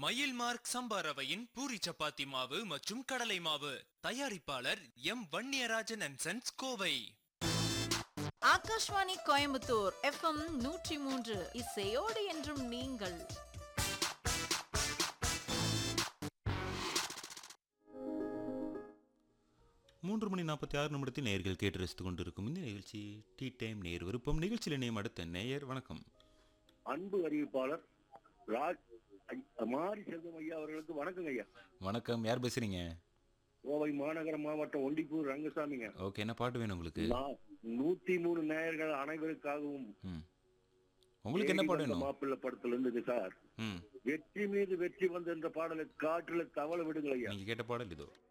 மயில் மார்க் சம்பா ரவையின் பூரி சப்பாத்தி மாவு மற்றும் கடலை மாவு தயாரிப்பாளர் M Vanniyarajan and sons Kovai Akashvani Coimbatore FM நூற்றி மூன்று இசையோடு என்றும் நீங்கள் மூன்று மணி நாற்பத்தி ஆறு நிமிடத்தில் நேயர்கள் கேட்டு ரசித்துக் கொண்டிருக்கும் இந்த நிகழ்ச்சி டீ டைம் நேர் விருப்பம் நிகழ்ச்சியில் இணையம் அடுத்த நேயர் வணக்கம் அன்பு அறிவிப்பாளர் ராஜ் ஐ- மாரி செல்வம் ஐயா அவர்களுக்கு வணக்கங்க ஐயா வணக்கம் யார் பேசுறீங்க கோவை மாநகர மாவட்டம் ஒண்டிப்பூர் ரங்கசாமிங்க ஓகே என்ன பாட்டு வேணும் உங்களுக்கு நான் நூத்தி மூணு நேயர்கள் அனைவருக்காகவும் ம் உங்களுக்கு என்ன பாட்டு வேணும் மாப்பிள்ளை படத்துல இருந்தது சார் ம் வெற்றி மீது வெற்றி வந்த இந்த பாடலை காற்றுல தவள விடுங்கள் ஐயா நீங்க கேட்ட பாடல் இதோ